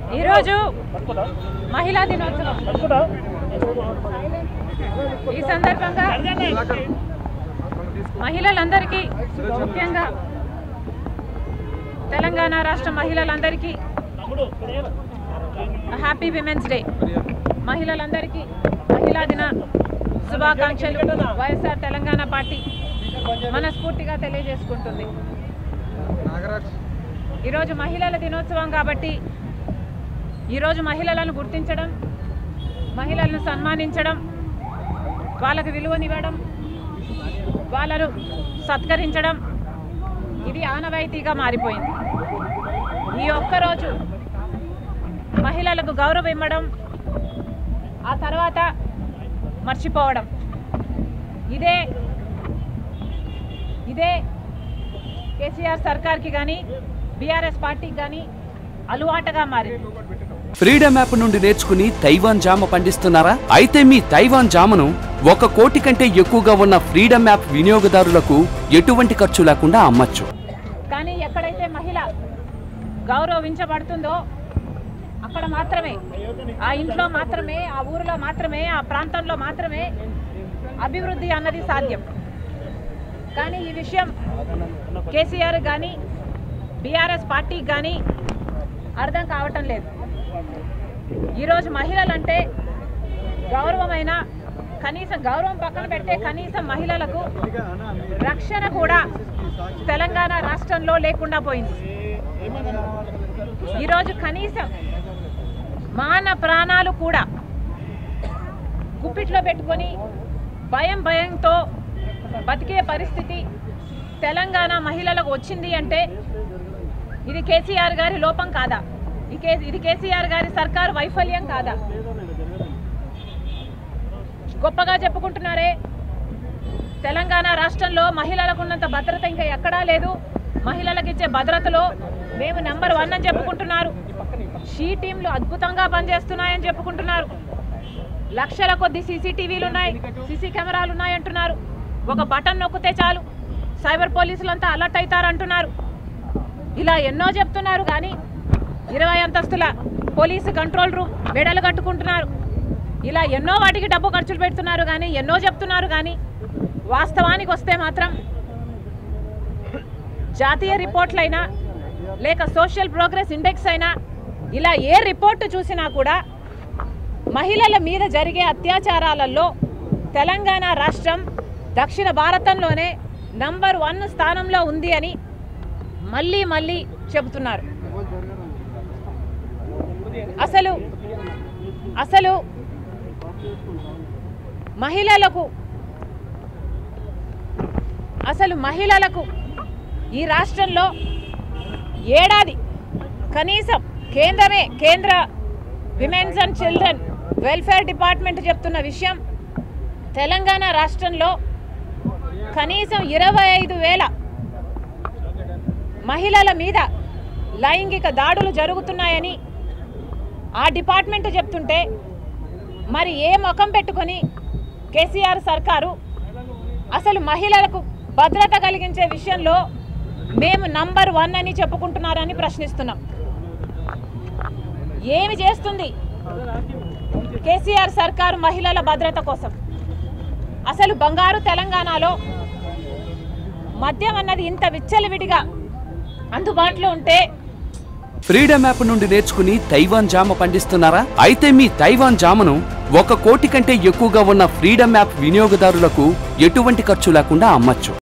ఈరోజు మహిళా దినోత్సవం ఈ సందర్భంగా మహిళలందరికీ ముఖ్యంగా తెలంగాణ రాష్ట్ర మహిళలందరికీ హ్యాపీ విమెన్స్ డే మహిళలందరికీ మహిళా దిన శుభాకాంక్షలు వైఎస్ఆర్ తెలంగాణ పార్టీ మనస్ఫూర్తిగా తెలియజేసుకుంటుంది ఈరోజు మహిళల దినోత్సవం కాబట్టి ఈరోజు మహిళలను గుర్తించడం మహిళలను సన్మానించడం వాళ్ళకు విలువనివ్వడం వాళ్ళను సత్కరించడం ఇది ఆనవాయితీగా మారిపోయింది ఈ ఒక్కరోజు మహిళలకు గౌరవం ఇవ్వడం ఆ తర్వాత మర్చిపోవడం ఇదే ఇదే కేసీఆర్ సర్కార్కి కానీ బీఆర్ఎస్ పార్టీకి కానీ అలవాటుగా మారింది ఫ్రీడమ్ యాప్ నుండి నేర్చుకుని తైవాన్ జామ పండిస్తున్నారా అయితే మీ తైవాన్ జామను ఒక కోటి కంటే ఎక్కువగా ఉన్న ఫ్రీడమ్ యాప్ వినియోగదారులకు ఎటువంటి ఖర్చు లేకుండా అమ్మచ్చు కానీ ఎక్కడైతే మహిళ గౌరవించబడుతుందో అక్కడ మాత్రమే ఆ ఇంట్లో మాత్రమే ఆ ఊరిలో మాత్రమే ఆ ప్రాంతంలో మాత్రమే అభివృద్ధి అన్నది సాధ్యం కానీ ఈ విషయం కేసీఆర్ కానీ బీఆర్ఎస్ పార్టీకి కానీ అర్థం కావటం లేదు ఈరోజు మహిళలంటే గౌరవమైన కనీసం గౌరవం పక్కన పెట్టే కనీసం మహిళలకు రక్షణ కూడా తెలంగాణ రాష్ట్రంలో లేకుండా పోయింది ఈరోజు కనీసం మాన ప్రాణాలు కూడా గుప్పిట్లో పెట్టుకొని భయం భయంతో బతికే పరిస్థితి తెలంగాణ మహిళలకు వచ్చింది అంటే ఇది కేసీఆర్ గారి లోపం కాదా ఈ కే ఇది కేసీఆర్ గారి సర్కారు వైఫల్యం కాదా గొప్పగా చెప్పుకుంటున్నారే తెలంగాణ రాష్ట్రంలో మహిళలకు ఉన్నంత భద్రత ఇంకా ఎక్కడా లేదు మహిళలకు ఇచ్చే భద్రతలో మేము నెంబర్ వన్ అని చెప్పుకుంటున్నారు షీ టీంలు అద్భుతంగా పనిచేస్తున్నాయని చెప్పుకుంటున్నారు లక్షల కొద్ది సీసీటీవీలు ఉన్నాయి సీసీ కెమెరాలు ఉన్నాయి అంటున్నారు ఒక బటన్ నొక్కితే చాలు సైబర్ పోలీసులంతా అలర్ట్ అవుతారంటున్నారు ఇలా ఎన్నో చెప్తున్నారు కానీ ఇరవై అంతస్తుల పోలీసు కంట్రోల్ రూమ్ మెడలు కట్టుకుంటున్నారు ఇలా ఎన్నో వాటికి డబ్బు ఖర్చులు పెడుతున్నారు కానీ ఎన్నో చెప్తున్నారు కానీ వాస్తవానికి వస్తే మాత్రం జాతీయ రిపోర్ట్లైనా లేక సోషల్ ప్రోగ్రెస్ ఇండెక్స్ అయినా ఇలా ఏ రిపోర్టు చూసినా కూడా మహిళల మీద జరిగే అత్యాచారాలలో తెలంగాణ రాష్ట్రం దక్షిణ భారతంలోనే నంబర్ వన్ స్థానంలో ఉంది అని మళ్ళీ మళ్ళీ చెబుతున్నారు అసలు అసలు మహిళలకు అసలు మహిళలకు ఈ రాష్ట్రంలో ఏడాది కనీసం కేంద్రమే కేంద్ర women's and children welfare department చెప్తున్న విషయం తెలంగాణ రాష్ట్రంలో కనీసం ఇరవై ఐదు వేల మహిళల మీద లైంగిక దాడులు జరుగుతున్నాయని ఆ డిపార్ట్మెంట్ చెప్తుంటే మరి ఏ ముఖం పెట్టుకొని కేసీఆర్ సర్కారు అసలు మహిళలకు భద్రత కలిగించే విషయంలో మేము నంబర్ వన్ అని చెప్పుకుంటున్నారని ప్రశ్నిస్తున్నాం ఏమి చేస్తుంది కేసీఆర్ సర్కారు మహిళల భద్రత కోసం అసలు బంగారు తెలంగాణలో మద్యం అన్నది ఇంత విచ్చలవిడిగా అందుబాటులో ఉంటే ఫ్రీడమ్ యాప్ నుండి నేర్చుకుని తైవాన్ జామ పండిస్తున్నారా అయితే మీ తైవాన్ జామను ఒక కోటి కంటే ఎక్కువగా ఉన్న ఫ్రీడమ్ యాప్ వినియోగదారులకు ఎటువంటి ఖర్చు లేకుండా అమ్మచ్చు